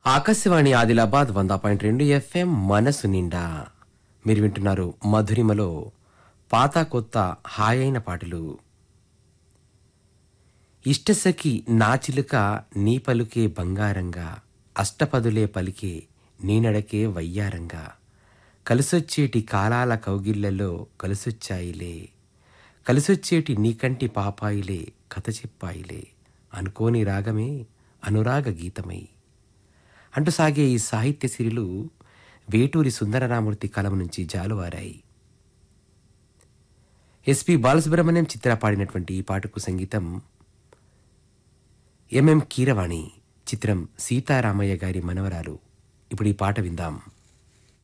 ఆకాశవాణి ఆదిలాబాద్ వంద పాయింట్ రెండు ఎఫ్ఎం మనసు నిండా మీరు వింటున్నారు మధురిమలో పాత కొత్త హాయైన పాటలు ఇష్టసఖి నాచిలుక నీ పలుకే బంగారంగా అష్టపదులే పలికే నీ నడకే వయ్యారంగా కలిసొచ్చేటి కాలాల కౌగిళ్లలో కలిసొచ్చాయిలే కలిసొచ్చేటి నీకంటి పాపాయిలే కథ చెప్పాయిలే అనుకోని రాగమే అనురాగ గీతమై అంటూ సాగే ఈ సాహిత్య సిరిలు వేటూరి సుందరరామూర్తి కలం నుంచి జాలువారాయి ఎస్పి బాలసుబ్రహ్మణ్యం చిత్ర పాడినటువంటి ఈ పాటకు సంగీతం ఎంఎం కీరవాణి చిత్రం సీతారామయ్య గారి మనవరాలు ఇప్పుడు ఈ పాట విందాం